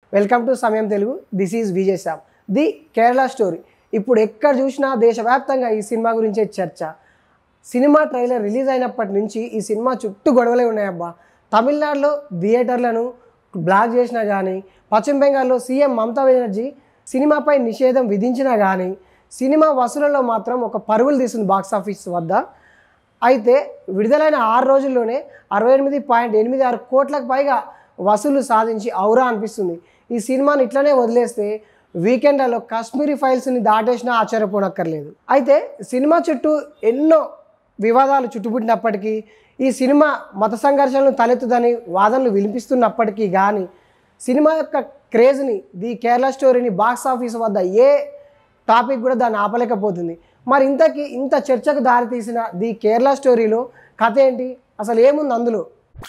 Welcome to Samayam Telugu this is Vijay Shyam the Kerala story ఇప్పుడు ఎక్కడ చూసినా దేశవ్యాప్తంగా ఈ సినిమా గురించే చర్చ సినిమా ట్రైలర్ రిలీజ్ అయినప్పటి నుంచి ఈ సినిమా చుట్టూ గొడవలే ఉన్నాయబ్బా తమిళనాడులో థియేటర్లను బ్లాక్ చేసినా కానీ పశ్చిమ బెంగాల్లో సీఎం మమతా బెనర్జీ సినిమాపై నిషేధం విధించినా కానీ సినిమా వసూళ్లలో మాత్రం ఒక పరుగులు తీస్తుంది బాక్స్ ఆఫీస్ వద్ద అయితే విడుదలైన ఆరు రోజుల్లోనే అరవై ఎనిమిది పాయింట్ ఎనిమిది ఆరు కోట్లకు పైగా వసూలు సాధించి ఔరా అనిపిస్తుంది ఈ సినిమాని ఇట్లనే వదిలేస్తే వీకెండ్లలో కాశ్మీరీ ఫైల్స్ని దాటేసినా ఆశ్చర్యపోనక్కర్లేదు అయితే సినిమా చుట్టూ ఎన్నో వివాదాలు చుట్టుముట్టినప్పటికీ ఈ సినిమా మత సంఘర్షణలు తలెత్తుదని వాదనలు వినిపిస్తున్నప్పటికీ కానీ సినిమా యొక్క క్రేజ్ని ది కేరళ స్టోరీని బాక్స్ ఆఫీస్ వద్ద ఏ టాపిక్ కూడా దాన్ని ఆపలేకపోతుంది మరి ఇంతకీ ఇంత చర్చకు దారితీసిన ది కేరళ స్టోరీలో కథ ఏంటి అసలు ఏముంది అందులో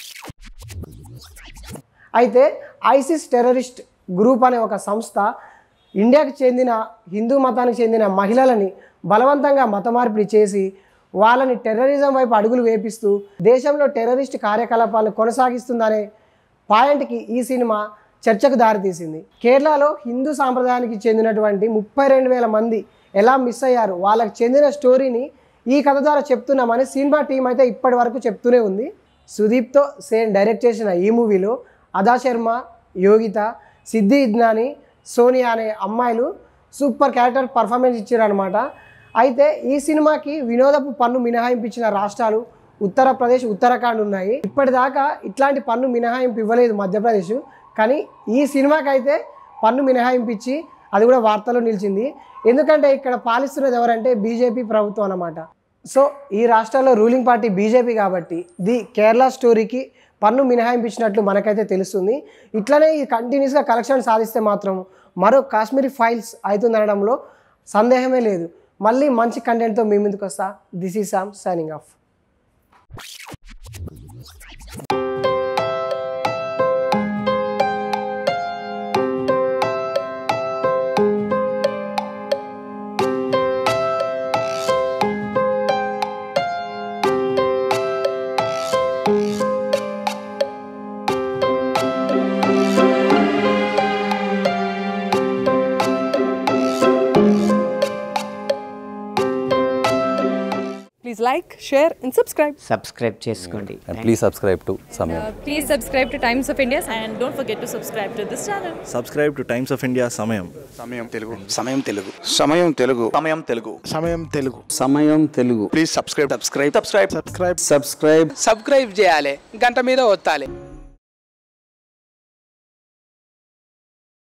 అయితే ఐసిస్ టెర్రరిస్ట్ గ్రూప్ అనే ఒక సంస్థ ఇండియాకి చెందిన హిందూ మతానికి చెందిన మహిళలని బలవంతంగా మత మార్పిడి చేసి వాళ్ళని టెర్రరిజం వైపు అడుగులు వేపిస్తూ దేశంలో టెర్రరిస్ట్ కార్యకలాపాలను కొనసాగిస్తుందనే పాయింట్కి ఈ సినిమా చర్చకు దారితీసింది కేరళలో హిందూ సాంప్రదాయానికి చెందినటువంటి ముప్పై రెండు వేల మంది ఎలా మిస్ అయ్యారు వాళ్ళకి చెందిన స్టోరీని ఈ కథ ద్వారా చెప్తున్నామని సినిమా టీం అయితే ఇప్పటి వరకు చెప్తూనే ఉంది సుదీప్తో సేన్ డైరెక్ట్ చేసిన ఈ మూవీలో అదా శర్మ యోగిత సిద్ధి ఇద్నాని సోనియా అనే అమ్మాయిలు సూపర్ క్యారెక్టర్ పర్ఫార్మెన్స్ ఇచ్చారనమాట అయితే ఈ సినిమాకి వినోదపు పన్ను మినహాయింపించిన రాష్ట్రాలు ఉత్తరప్రదేశ్ ఉత్తరాఖండ్ ఉన్నాయి ఇప్పటిదాకా ఇట్లాంటి పన్ను మినహాయింపు ఇవ్వలేదు మధ్యప్రదేశ్ కానీ ఈ సినిమాకి అయితే పన్ను మినహాయింపించి అది కూడా వార్తలో నిలిచింది ఎందుకంటే ఇక్కడ పాలిస్తున్నది ఎవరంటే బీజేపీ ప్రభుత్వం అన్నమాట సో ఈ రాష్ట్రాల్లో రూలింగ్ పార్టీ బీజేపీ కాబట్టి ది కేరళ స్టోరీకి పన్ను మినహాయింపించినట్లు మనకైతే తెలుస్తుంది ఇట్లనే ఈ కంటిన్యూస్గా కలెక్షన్ సాధిస్తే మాత్రం మరో కాశ్మీరీ ఫైల్స్ అవుతుందనడంలో సందేహమే లేదు మళ్ళీ మంచి కంటెంట్తో మీ ముందుకు వస్తా this is Sam signing off Please like, share, and subscribe. Subscribe చేసుకోండి and please subscribe to Samyam. Please subscribe to Times of India. and don't forget to subscribe to this channel. Subscribe to Times of India Samayam Samayam Telugu Samayam Telugu Samayam Telugu Samayam Telugu Samayam Telugu Samayam Telugu please subscribe subscribe subscribe subscribe subscribe subscribe చేయాలి గంట మీద ఒత్తాలి